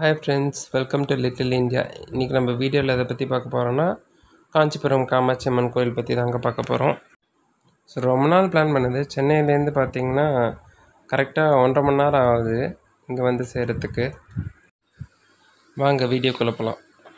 hi friends welcome to little India இன்றைக்கி நம்ம வீடியோவில் எதை பற்றி பார்க்க போகிறோன்னா காஞ்சிபுரம் காமாட்சி அம்மன் கோயில் பற்றி தாங்க பார்க்க போகிறோம் ஸோ ரொம்ப நாள் பிளான் பண்ணது சென்னையிலேருந்து பார்த்தீங்கன்னா கரெக்டாக ஒன்றரை மணி நேரம் ஆகுது இங்கே வந்து சேர்கிறதுக்கு வாங்க வீடியோக்குள்ளே போகலாம்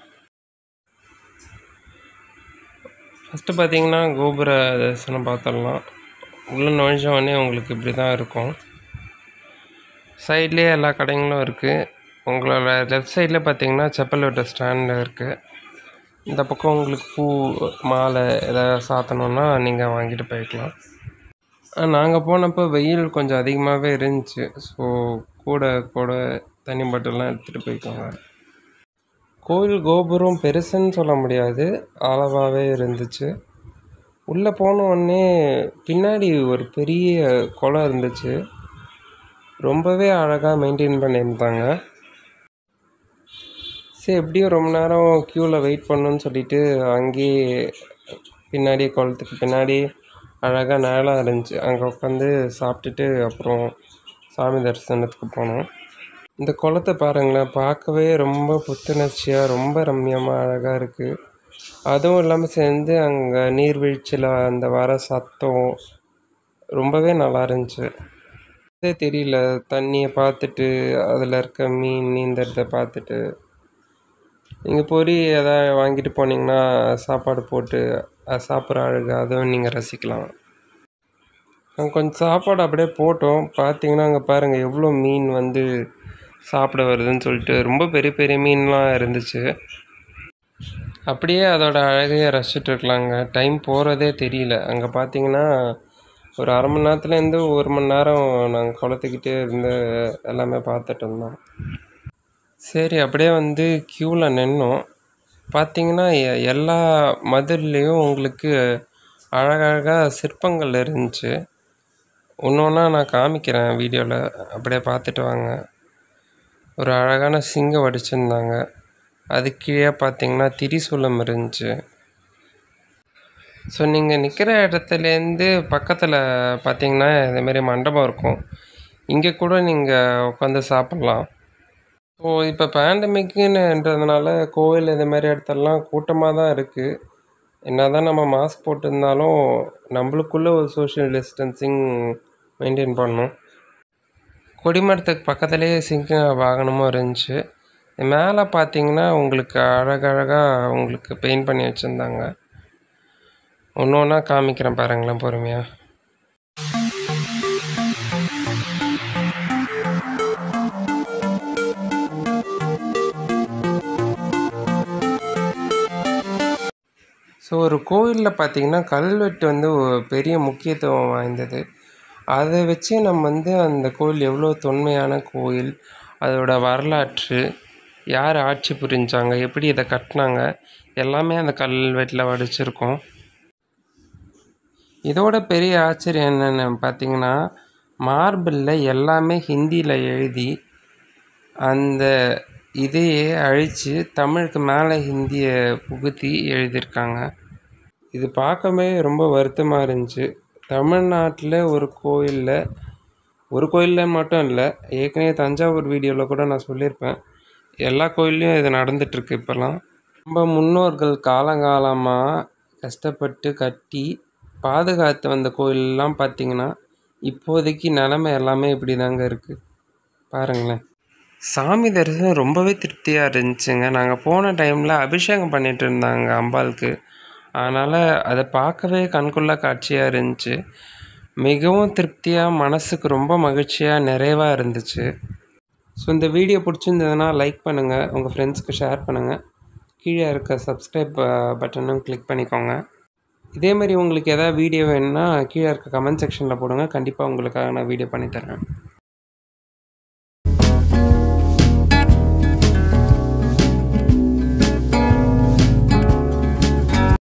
ஃபஸ்ட்டு பார்த்தீங்கன்னா கோபுர தரிசனம் பார்த்துடலாம் உள்ளே நுழைஞ்ச உடனே உங்களுக்கு இப்படி தான் இருக்கும் சைட்லேயே எல்லா கடைங்களும் இருக்குது உங்களோட லெஃப்ட் சைடில் பார்த்தீங்கன்னா செப்பல் விட்ட ஸ்டாண்டு இருக்குது இந்த பக்கம் உங்களுக்கு பூ மாலை எதாவது சாத்தணுன்னா நீங்கள் வாங்கிட்டு போய்க்கலாம் நாங்கள் போனப்போ வெயில் கொஞ்சம் அதிகமாகவே இருந்துச்சு ஸோ கூட கூட தண்ணி பாட்டிலாம் எடுத்துகிட்டு போய்க்கோங்க கோயில் கோபுரம் பெருசுன்னு சொல்ல முடியாது அளவாகவே இருந்துச்சு உள்ளே போன உடனே பின்னாடி ஒரு பெரிய குளம் இருந்துச்சு ரொம்பவே அழகாக மெயின்டைன் பண்ணியிருந்தாங்க சரி எப்படியும் ரொம்ப நேரம் க்யூவில் வெயிட் பண்ணணுன்னு சொல்லிட்டு அங்கேயே பின்னாடி குளத்துக்கு பின்னாடி அழகாக நிழலாக இருந்துச்சு அங்கே உட்காந்து சாப்பிட்டுட்டு அப்புறம் சாமி தரிசனத்துக்கு போனோம் இந்த குளத்தை பாருங்களேன் பார்க்கவே ரொம்ப புத்துணர்ச்சியாக ரொம்ப ரம்மியமாக அழகாக இருக்குது அதுவும் இல்லாமல் சேர்ந்து அங்கே நீர்வீழ்ச்சியில் அந்த வர சத்தம் ரொம்பவே நல்லா இருந்துச்சு அதே தெரியல தண்ணியை பார்த்துட்டு அதில் இருக்க மீன் நீந்தறதை பார்த்துட்டு நீங்கள் பொறி எதாவது வாங்கிட்டு போனீங்கன்னா சாப்பாடு போட்டு அது சாப்பிட்ற அழகு அதுவும் நீங்கள் ரசிக்கலாம் நாங்கள் கொஞ்சம் சாப்பாடு அப்படியே போட்டோம் பார்த்தீங்கன்னா அங்கே பாருங்கள் எவ்வளோ மீன் வந்து சாப்பிட வருதுன்னு சொல்லிட்டு ரொம்ப பெரிய பெரிய மீன்லாம் இருந்துச்சு அப்படியே அதோட அழகையை ரசிச்சுட்டு இருக்கலாங்க டைம் போகிறதே தெரியல அங்கே பார்த்தீங்கன்னா ஒரு அரை மணி நேரத்துலேருந்து ஒரு மணி நேரம் நாங்கள் குளத்துக்கிட்டே இருந்து எல்லாமே பார்த்துட்டு இருந்தோம் சரி அப்படியே வந்து க்யூவில் நின்னோம் பார்த்தீங்கன்னா எ- எல்லா மதுர்லேயும் உங்களுக்கு அழகழகாக சிற்பங்கள் இருந்துச்சு ஒன்று ஒன்றா நான் காமிக்கிறேன் வீடியோவில் அப்படியே பார்த்துட்டு வாங்க ஒரு அழகான சிங்கம் வடிச்சிருந்தாங்க அது கீழே பார்த்தீங்கன்னா திரிசூலம் இருந்துச்சு ஸோ நீங்கள் நிற்கிற இடத்துலேருந்து பக்கத்தில் பார்த்தீங்கன்னா இதேமாரி மண்டபம் இருக்கும் இங்கே கூட நீங்கள் உட்காந்து சாப்பிட்லாம் ஸோ இப்போ பேண்டமிக்குன்றதுனால கோவில் இது மாதிரி இடத்துலலாம் கூட்டமாக தான் இருக்குது என்ன தான் நம்ம மாஸ்க் போட்டிருந்தாலும் நம்மளுக்குள்ளே ஒரு சோஷியல் டிஸ்டன்சிங் மெயின்டைன் பண்ணணும் கொடிமரத்துக்கு பக்கத்துலேயே சிங்க வாகனமும் இருந்துச்சு மேலே பார்த்தீங்கன்னா உங்களுக்கு அழகழகாக உங்களுக்கு பெயிண்ட் பண்ணி வச்சுருந்தாங்க ஒன்று ஒன்றா காமிக்கிறேன் பாருங்களேன் பொறுமையாக ஸோ ஒரு கோவிலில் பார்த்தீங்கன்னா கல்வெட்டு வந்து ஒரு பெரிய முக்கியத்துவம் வாய்ந்தது அதை வச்சு நம்ம வந்து அந்த கோயில் எவ்வளோ தொன்மையான கோயில் அதோட வரலாற்று யார் ஆட்சி புரிஞ்சாங்க எப்படி இதை கட்டினாங்க எல்லாமே அந்த கல்வெட்டில் வடிச்சிருக்கோம் இதோட பெரிய ஆச்சரியம் என்னென்னு பார்த்தீங்கன்னா மார்பிளில் எல்லாமே ஹிந்தியில் எழுதி அந்த இதையே அழித்து தமிழுக்கு மேலே ஹிந்தியை புகுத்தி எழுதியிருக்காங்க இது பார்க்கவே ரொம்ப வருத்தமாக இருந்துச்சு தமிழ்நாட்டில் ஒரு கோயிலில் ஒரு கோயிலில் மட்டும் இல்லை ஏற்கனவே தஞ்சாவூர் வீடியோவில் கூட நான் சொல்லியிருப்பேன் எல்லா கோயில்லையும் இது நடந்துகிட்ருக்கு இப்போல்லாம் நம்ம முன்னோர்கள் காலங்காலமாக கஷ்டப்பட்டு கட்டி பாதுகாத்து வந்த கோயிலெலாம் பார்த்தீங்கன்னா இப்போதைக்கு நிலமை எல்லாமே இப்படி தாங்க இருக்குது பாருங்களேன் சாமி தரிசனம் ரொம்பவே திருப்தியாக இருந்துச்சுங்க நாங்கள் போன டைமில் அபிஷேகம் பண்ணிட்டு இருந்தாங்க அம்பாளுக்கு அதனால் அதை பார்க்கவே கண்கொள்ளா காட்சியாக இருந்துச்சு மிகவும் திருப்தியாக மனசுக்கு ரொம்ப மகிழ்ச்சியாக நிறைவாக இருந்துச்சு ஸோ இந்த வீடியோ பிடிச்சிருந்ததுன்னா லைக் பண்ணுங்கள் உங்கள் ஃப்ரெண்ட்ஸ்க்கு ஷேர் பண்ணுங்கள் கீழே இருக்க சப்ஸ்கிரைப் பட்டனும் கிளிக் பண்ணிக்கோங்க இதே மாதிரி உங்களுக்கு எதாவது வீடியோ வேணும்னா கீழே இருக்க கமெண்ட் செக்ஷனில் போடுங்க கண்டிப்பாக உங்களுக்காக நான் வீடியோ பண்ணித்தரேன்